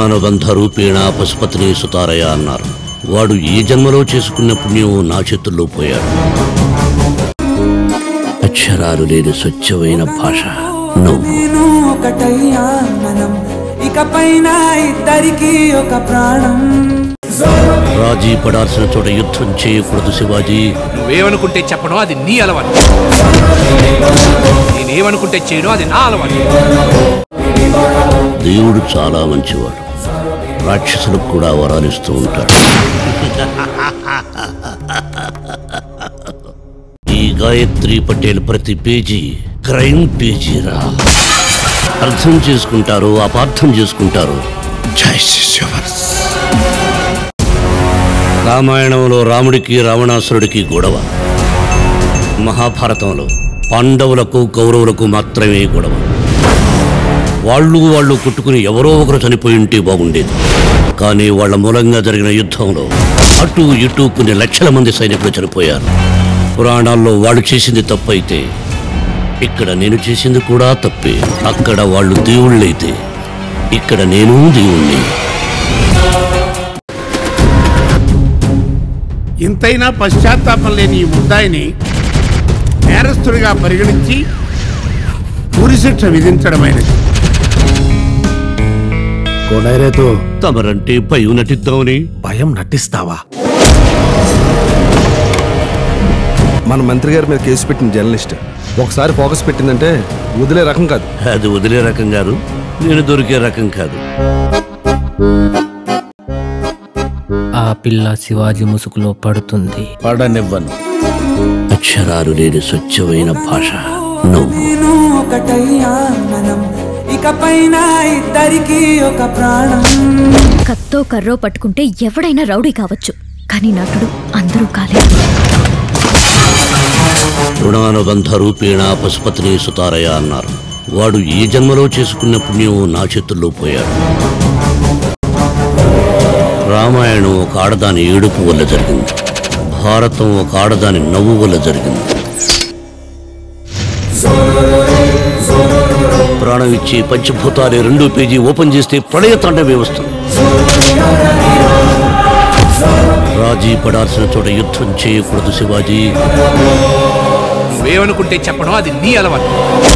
రుణానుబంధ రూపేణ పశుపతిని సుతారయ అన్నారు వాడు ఈ జన్మలో చేసుకున్న పుణ్యం నా చేతుల్లో పోయాడు అక్షరాలు లేని స్వచ్ఛమైన భాష నువ్వు నేను ఒకటయ్యా మనం ఇకపైన ఇద్దరికి ఒక ప్రాణం రాజీ పడాల్సిన చోట యుద్ధం చేయకూడదు శివాజీ నువ్వేమనుకుంటే చెప్పడం అది నీ అలవాటు నేనేమనుకుంటే చేయడం అది నా అలవాటు దేవుడు చాలా మంచివాడు రాక్షసులకు కూడా వరాలిస్తూ ఉంటాడు ఈ గాయత్రి పటేల్ ప్రతి పేజీ క్రైమ్ పేజీరా అర్థం చేసుకుంటారు అపార్థం చేసుకుంటారు జై శిష్యవర్స్. రామాయణంలో రాముడికి రావణాసురుడికి గొడవ మహాభారతంలో పాండవులకు కౌరవులకు మాత్రమే గొడవ వాళ్ళు వాళ్ళు కొట్టుకుని ఎవరో ఒకరు చనిపోయి ఉంటే బాగుండేది కానీ వాళ్ళ మూలంగా జరిగిన యుద్ధంలో అటు ఇటు కొన్ని లక్షల మంది సైనికులు చనిపోయారు పురాణాల్లో వాళ్ళు చేసింది తప్పైతే ఇక్కడ నేను చేసింది కూడా తప్పే అక్కడ వాళ్ళు దేవుళ్ళైతే ఇక్కడ నేను దేవుణ్ణి ఇంతైనా పశ్చాత్తాపం లేని ఈ ముద్దాయిని నేరస్తుడిగా పరిగణించి ఉరిశిక్ష విధించడమైనది కొడైరేతో తమరంటే భయం నటిద్దామని భయం నటిస్తావా మన మంత్రి గారి మీద కేసు పెట్టిన జర్నలిస్ట్ ఒకసారి ఫోకస్ పెట్టిందంటే వదిలే రకం కాదు అది వదిలే రకం కాదు నేను దొరికే రకం కాదు ఆ పిల్ల శివాజీ ముసుగులో పడుతుంది పడనివ్వను అక్షరాలు లేని స్వచ్ఛమైన భాష నువ్వు నేను ఒకటయ్యా మనం ఇకపైన ఇద్దరికి ఒక ప్రాణం కత్తో కర్రో పట్టుకుంటే ఎవడైనా రౌడీ కావచ్చు కానీ నటుడు అందరూ కాలేదు రుణానుబంధ రూపేణ పశుపతిని సుతారయ అన్నారు వాడు ఈ జన్మలో చేసుకున్న పుణ్యం నా చేతుల్లో పోయాడు రామాయణం ఒక ఆడదాని ఏడుపు వల్ల జరిగింది భారతం ఒక ఆడదాని నవ్వు వల్ల జరిగింది ప్రాణం ఇచ్చి పంచభూతాలే రెండో పేజీ ఓపెన్ చేస్తే ప్రళయ తాండవే వస్తుంది రాజీ పడాల్సిన చోట యుద్ధం చేయకూడదు శివాజీ నువ్వేమనుకుంటే చెప్పడం అది నీ అలవాటు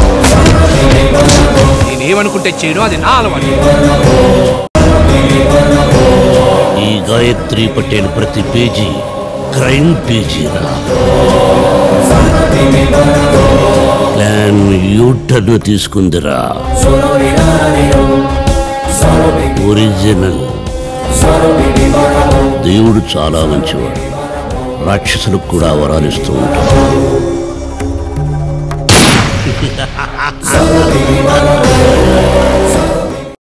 నేనేమనుకుంటే చేయడం అది నా అలవాటు ఈ గాయత్రి పటేల్ ప్రతి పేజీ క్రైమ్ పేజీరా ప్లాన్ యూటర్న్ తీసుకుందిరా ఒరిజినల్ దేవుడు చాలా మంచివాడు రాక్షసులకు కూడా వరాలిస్తూ ఉంటాడు